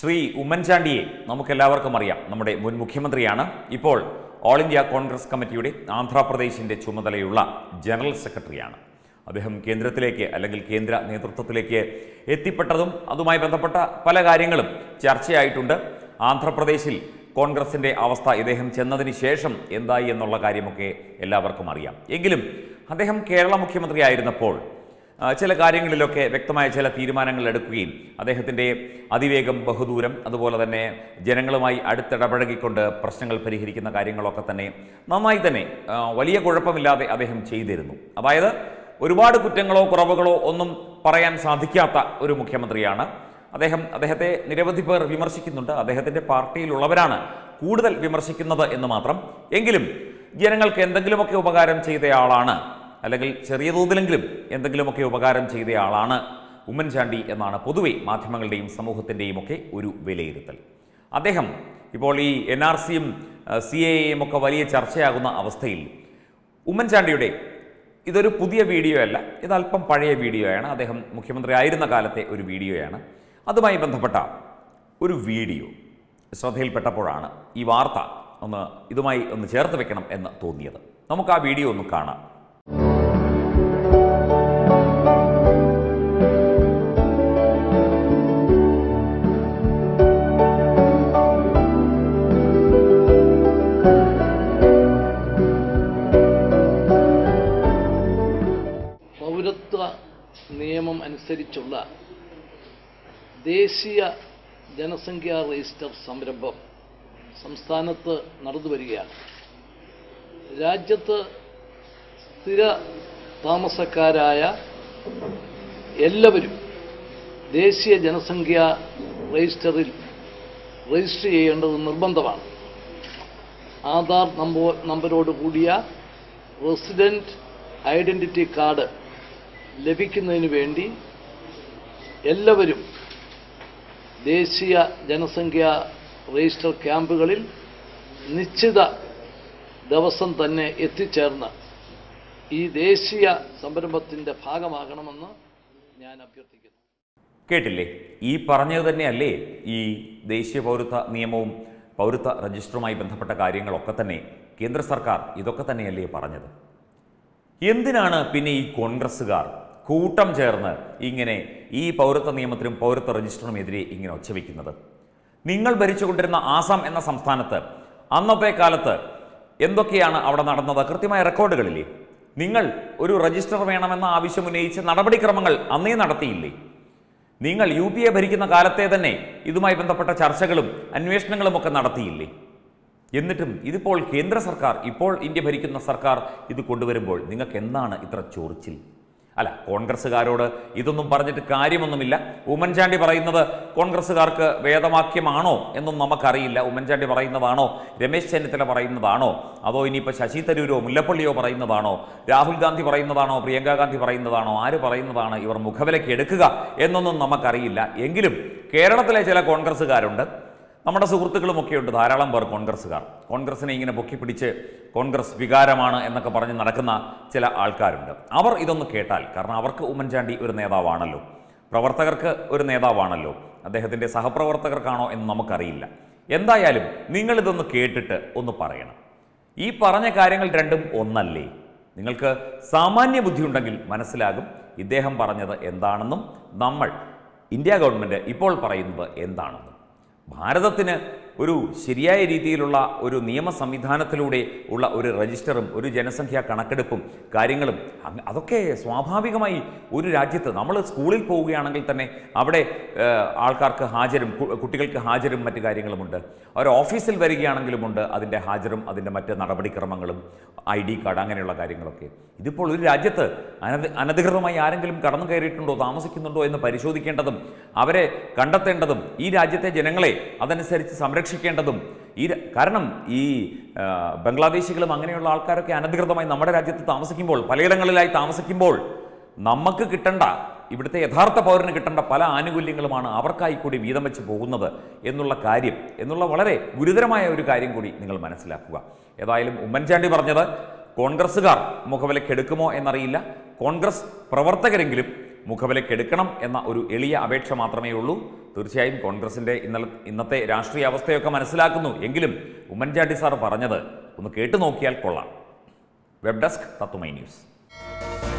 ശ്രീ ഉമ്മൻചാണ്ടിയെ നമുക്കെല്ലാവർക്കും അറിയാം നമ്മുടെ മുൻ മുഖ്യമന്ത്രിയാണ് ഇപ്പോൾ ഓൾ ഇന്ത്യ കോൺഗ്രസ് കമ്മിറ്റിയുടെ ആന്ധ്രാപ്രദേശിന്റെ ചുമതലയുള്ള ജനറൽ സെക്രട്ടറിയാണ് അദ്ദേഹം കേന്ദ്രത്തിലേക്ക് അല്ലെങ്കിൽ കേന്ദ്ര നേതൃത്വത്തിലേക്ക് എത്തിപ്പെട്ടതും അതുമായി ബന്ധപ്പെട്ട പല കാര്യങ്ങളും ചർച്ചയായിട്ടുണ്ട് ആന്ധ്രാപ്രദേശിൽ കോൺഗ്രസിന്റെ അവസ്ഥ ഇദ്ദേഹം ചെന്നതിന് ശേഷം എന്തായി എന്നുള്ള കാര്യമൊക്കെ എല്ലാവർക്കും അറിയാം എങ്കിലും അദ്ദേഹം കേരള മുഖ്യമന്ത്രിയായിരുന്നപ്പോൾ ആ, ചില കാര്യങ്ങളിലൊക്കെ വ്യക്തമായ ചില തീരുമാനങ്ങൾ എടുക്കുകയും അദ്ദേഹത്തിൻ്റെ അതിവേഗം ബഹുദൂരം അതുപോലെ തന്നെ ജനങ്ങളുമായി അടുത്തിടപഴകിക്കൊണ്ട് പ്രശ്നങ്ങൾ പരിഹരിക്കുന്ന കാര്യങ്ങളൊക്കെ തന്നെ നന്നായി തന്നെ ആ, വലിയ കുഴപ്പമില്ലാതെ അദ്ദേഹം ചെയ്തിരുന്നു അതായത് ഒരുപാട് കുറ്റങ്ങളോ കുറവുകളോ ഒന്നും പറയാൻ സാധിക്കാത്ത ഒരു മുഖ്യമന്ത്രിയാണ് അദ്ദേഹം അദ്ദേഹത്തെ നിരവധി പേർ വിമർശിക്കുന്നുണ്ട് അദ്ദേഹത്തിൻ്റെ പാർട്ടിയിലുള്ളവരാണ് കൂടുതൽ വിമർശിക്കുന്നത് എന്ന് മാത്രം എങ്കിലും ജനങ്ങൾക്ക് എന്തെങ്കിലുമൊക്കെ ഉപകാരം ചെയ്തയാളാണ് അല്ലെങ്കിൽ ചെറിയ തോതിലെങ്കിലും എന്തെങ്കിലുമൊക്കെ ഉപകാരം ചെയ്തയാളാണ് ഉമ്മൻചാണ്ടി എന്നാണ് പൊതുവെ മാധ്യമങ്ങളുടെയും സമൂഹത്തിൻ്റെയും ഒക്കെ ഒരു വിലയിരുത്തൽ അദ്ദേഹം ഇപ്പോൾ ഈ എൻ ആർ സിയും സി എ എയും ഒക്കെ വലിയ ചർച്ചയാകുന്ന അവസ്ഥയിൽ ഉമ്മൻചാണ്ടിയുടെ ഇതൊരു പുതിയ വീഡിയോ അല്ല ഇത് അല്പം പഴയ വീഡിയോയാണ് അദ്ദേഹം മുഖ്യമന്ത്രി ആയിരുന്ന കാലത്തെ ഒരു വീഡിയോയാണ് അതുമായി ബന്ധപ്പെട്ട ഒരു വീഡിയോ ശ്രദ്ധയിൽപ്പെട്ടപ്പോഴാണ് ഈ വാർത്ത ഒന്ന് ഇതുമായി ഒന്ന് ചേർത്ത് വെക്കണം എന്ന് തോന്നിയത് നമുക്ക് ആ വീഡിയോ ഒന്ന് കാണാം പൗരത്വ നിയമം അനുസരിച്ചുള്ള ദേശീയ ജനസംഖ്യാ രജിസ്റ്റർ സംരംഭം സംസ്ഥാനത്ത് നടന്നു വരികയാണ് രാജ്യത്ത് സ്ഥിര താമസക്കാരായ എല്ലാവരും ദേശീയ ജനസംഖ്യാ രജിസ്റ്ററിൽ രജിസ്റ്റർ ചെയ്യേണ്ടത് നിർബന്ധമാണ് ആധാർ നമ്പോ നമ്പരോട് കൂടിയ റെസിഡൻറ്റ് ഐഡൻറ്റിറ്റി കാർഡ് ലഭിക്കുന്നതിന് വേണ്ടി എല്ലാവരും ദേശീയ ജനസംഖ്യാ രജിസ്റ്റർ ക്യാമ്പുകളിൽ നിശ്ചിത ദിവസം തന്നെ എത്തിച്ചേർന്ന് ഈ ദേശീയ സംരംഭത്തിൻ്റെ ഭാഗമാകണമെന്ന് ഞാൻ അഭ്യർത്ഥിക്കുന്നു കേട്ടില്ലേ ഈ പറഞ്ഞത് തന്നെയല്ലേ ഈ ദേശീയ പൗരത്വ നിയമവും പൗരത്വ രജിസ്റ്ററുമായി ബന്ധപ്പെട്ട കാര്യങ്ങളൊക്കെ തന്നെ കേന്ദ്ര സർക്കാർ ഇതൊക്കെ തന്നെയല്ലേ പറഞ്ഞത് എന്തിനാണ് പിന്നെ ഈ കോൺഗ്രസ്സുകാർ കൂട്ടം ചേർന്ന് ഇങ്ങനെ ഈ പൗരത്വ നിയമത്തിനും പൗരത്വ രജിസ്റ്ററിനുമെതിരെ ഇങ്ങനെ ഒച്ചവെക്കുന്നത് നിങ്ങൾ ഭരിച്ചുകൊണ്ടിരുന്ന ആസാം എന്ന സംസ്ഥാനത്ത് അന്നത്തെ കാലത്ത് എന്തൊക്കെയാണ് അവിടെ നടന്നത് കൃത്യമായ റെക്കോർഡുകളില്ലേ നിങ്ങൾ ഒരു രജിസ്റ്റർ വേണമെന്ന ആവശ്യം ഉന്നയിച്ച് നടപടിക്രമങ്ങൾ അന്നേ നടത്തിയില്ലേ നിങ്ങൾ യു പി എ ഭരിക്കുന്ന കാലത്തെ തന്നെ ഇതുമായി ബന്ധപ്പെട്ട ചർച്ചകളും അന്വേഷണങ്ങളും ഒക്കെ നടത്തിയില്ലേ എന്നിട്ടും ഇതിപ്പോൾ കേന്ദ്ര സർക്കാർ ഇപ്പോൾ ഇന്ത്യ ഭരിക്കുന്ന സർക്കാർ ഇത് കൊണ്ടുവരുമ്പോൾ നിങ്ങൾക്ക് എന്താണ് ഇത്ര ചൊറിച്ചിൽ അല്ല കോൺഗ്രസ്സുകാരോട് ഇതൊന്നും പറഞ്ഞിട്ട് കാര്യമൊന്നുമില്ല ഉമ്മൻചാണ്ടി പറയുന്നത് കോൺഗ്രസ്സുകാർക്ക് വേദവാക്യമാണോ എന്നും നമുക്കറിയില്ല ഉമ്മൻചാണ്ടി പറയുന്നതാണോ രമേശ് ചെന്നിത്തല പറയുന്നതാണോ അതോ ഇനിയിപ്പോൾ ശശി തരൂരോ മുല്ലപ്പള്ളിയോ പറയുന്നതാണോ രാഹുൽ ഗാന്ധി പറയുന്നതാണോ പ്രിയങ്ക ഗാന്ധി പറയുന്നതാണോ ആര് പറയുന്നതാണ് ഇവർ മുഖവിലയ്ക്ക് എടുക്കുക എന്നൊന്നും നമുക്കറിയില്ല എങ്കിലും കേരളത്തിലെ ചില കോൺഗ്രസ്സുകാരുണ്ട് നമ്മുടെ സുഹൃത്തുക്കളുമൊക്കെ ഉണ്ട് ധാരാളം പേർ കോൺഗ്രസ്സുകാർ കോൺഗ്രസിനെ ഇങ്ങനെ പൊക്കിപ്പിടിച്ച് കോൺഗ്രസ് വികാരമാണ് എന്നൊക്കെ പറഞ്ഞ് നടക്കുന്ന ചില ആൾക്കാരുണ്ട് അവർ ഇതൊന്ന് കേട്ടാൽ കാരണം അവർക്ക് ഉമ്മൻചാണ്ടി ഒരു നേതാവാണല്ലോ പ്രവർത്തകർക്ക് ഒരു നേതാവാണല്ലോ അദ്ദേഹത്തിൻ്റെ സഹപ്രവർത്തകർക്കാണോ എന്ന് നമുക്കറിയില്ല എന്തായാലും നിങ്ങളിതൊന്ന് കേട്ടിട്ട് ഒന്ന് പറയണം ഈ പറഞ്ഞ കാര്യങ്ങൾ രണ്ടും ഒന്നല്ലേ നിങ്ങൾക്ക് സാമാന്യ ബുദ്ധിയുണ്ടെങ്കിൽ മനസ്സിലാകും ഇദ്ദേഹം പറഞ്ഞത് എന്താണെന്നും നമ്മൾ ഇന്ത്യ ഗവൺമെൻറ് ഇപ്പോൾ പറയുന്നത് എന്താണെന്നും ഭാരതത്തിന് ഒരു ശരിയായ രീതിയിലുള്ള ഒരു നിയമ സംവിധാനത്തിലൂടെ ഉള്ള ഒരു രജിസ്റ്ററും ഒരു ജനസംഖ്യാ കണക്കെടുപ്പും കാര്യങ്ങളും അങ്ങ് അതൊക്കെ സ്വാഭാവികമായി ഒരു രാജ്യത്ത് നമ്മൾ സ്കൂളിൽ പോവുകയാണെങ്കിൽ തന്നെ അവിടെ ഏഹ്, ആൾക്കാർക്ക് ഹാജരും കു- കുട്ടികൾക്ക് ഹാജരും മറ്റു കാര്യങ്ങളുമുണ്ട് അവർ ഓഫീസിൽ വരികയാണെങ്കിലുമുണ്ട് അതിൻ്റെ ഹാജരും അതിൻ്റെ മറ്റ് നടപടിക്രമങ്ങളും ഐ ഡി കാർഡ് അങ്ങനെയുള്ള കാര്യങ്ങളൊക്കെ ഇതിപ്പോൾ ഒരു രാജ്യത്ത് അനധി അനധികൃതമായി ആരെങ്കിലും കടന്നു കയറിയിട്ടുണ്ടോ താമസിക്കുന്നുണ്ടോ എന്ന് പരിശോധിക്കേണ്ടതും അവരെ കണ്ടെത്തേണ്ടതും ഈ രാജ്യത്തെ ജനങ്ങളെ അതനുസരിച്ച് സംരക്ഷിക്കേണ്ടതും ഈ ര- കാരണം ഈ ആ, ബംഗ്ലാദേശികളും അങ്ങനെയുള്ള ആൾക്കാരൊക്കെ അനധികൃതമായി നമ്മുടെ രാജ്യത്ത് താമസിക്കുമ്പോൾ പലയിടങ്ങളിലായി താമസിക്കുമ്പോൾ നമുക്ക് കിട്ടേണ്ട ഇവിടുത്തെ യഥാർത്ഥ പൗരന് കിട്ടേണ്ട പല ആനുകൂല്യങ്ങളുമാണ് അവർക്കായി കൂടി വീതം വെച്ച് പോകുന്നത് എന്നുള്ള കാര്യം എന്നുള്ള വളരെ ഗുരുതരമായ ഒരു കാര്യം കൂടി നിങ്ങൾ മനസ്സിലാക്കുക ഏതായാലും ഉമ്മൻചാണ്ടി പറഞ്ഞത് കോൺഗ്രസ്സുകാർ മുഖവിലക്കെടുക്കുമോ എന്നറിയില്ല കോൺഗ്രസ് പ്രവർത്തകരെങ്കിലും മുഖവിലക്കെടുക്കണം എന്ന ഒരു എളിയ അപേക്ഷ മാത്രമേ ഉള്ളൂ തീർച്ചയായും കോൺഗ്രസിൻ്റെ ഇന്നലെ ഇന്നത്തെ രാഷ്ട്രീയ അവസ്ഥയൊക്കെ മനസ്സിലാക്കുന്നു എങ്കിലും ഉമ്മൻചാണ്ടി സാർ പറഞ്ഞത് ഒന്ന് കേട്ടു നോക്കിയാൽ കൊള്ളാം വെബ് ഡെസ്ക് തത്തുമൈ ന്യൂസ്